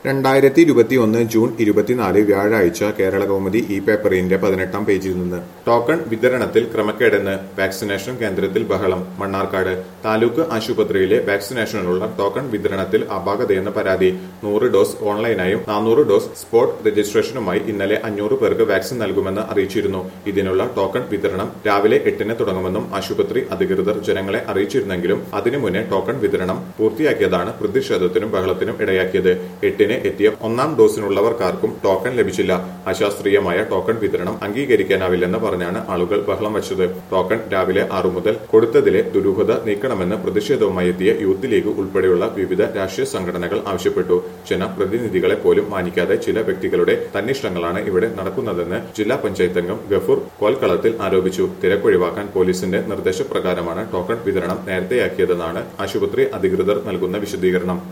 രണ്ടായിരത്തി ഇരുപത്തിയൊന്ന് ജൂൺ ഇരുപത്തിനാല് വ്യാഴാഴ്ച കേരള കൗമുദി ഇ പേപ്പറിന്റെ പതിനെട്ടാം പേജിൽ നിന്ന് ടോക്കൺ വിതരണത്തിൽ ക്രമക്കേടെന്ന് വാക്സിനേഷൻ കേന്ദ്രത്തിൽ ബഹളം മണ്ണാർക്കാട് താലൂക്ക് ആശുപത്രിയിലെ വാക്സിനേഷനുള്ള ടോക്കൺ വിതരണത്തിൽ അപാകതയെന്ന് പരാതി നൂറ് ഡോസ് ഓൺലൈനായും നാനൂറ് ഡോസ് സ്പോട്ട് രജിസ്ട്രേഷനുമായി ഇന്നലെ അഞ്ഞൂറ് പേർക്ക് വാക്സിൻ നൽകുമെന്ന് അറിയിച്ചിരുന്നു ഇതിനുള്ള ടോക്കൺ വിതരണം രാവിലെ എട്ടിന് തുടങ്ങുമെന്നും ആശുപത്രി അധികൃതർ ജനങ്ങളെ അറിയിച്ചിരുന്നെങ്കിലും അതിനു മുന്നേ ടോക്കൺ വിതരണം പൂർത്തിയാക്കിയതാണ് പ്രതിഷേധത്തിനും ബഹളത്തിനും ഇടയാക്കിയത് എട്ടിന് എത്തിയ ഒന്നാം ഡോസിനുള്ളവർക്കാർക്കും ടോക്കൺ ലഭിച്ചില്ല അശാസ്ത്രീയമായ ടോക്കൺ വിതരണം അംഗീകരിക്കാനാവില്ലെന്ന് പറഞ്ഞാണ് ആളുകൾ ബഹളം വച്ചത് ടോക്കൺ രാവിലെ ആറു മുതൽ കൊടുത്തതിലെ ദുരൂഹത നീക്കണമെന്ന് പ്രതിഷേധവുമായി എത്തിയ യൂത്ത് ലീഗ് ഉൾപ്പെടെയുള്ള വിവിധ രാഷ്ട്രീയ സംഘടനകൾ ആവശ്യപ്പെട്ടു ജനപ്രതിനിധികളെ പോലും മാനിക്കാതെ ചില വ്യക്തികളുടെ തന്നിഷ്ടങ്ങളാണ് ഇവിടെ നടക്കുന്നതെന്ന് ജില്ലാ പഞ്ചായത്ത് അംഗം ഗഫൂർ കോൽക്കളത്തിൽ ആരോപിച്ചു തിരക്കൊഴിവാക്കാൻ പോലീസിന്റെ നിർദ്ദേശപ്രകാരമാണ് ടോക്കൺ വിതരണം നേരത്തെയാക്കിയതെന്നാണ് ആശുപത്രി അധികൃതർ നൽകുന്ന വിശദീകരണം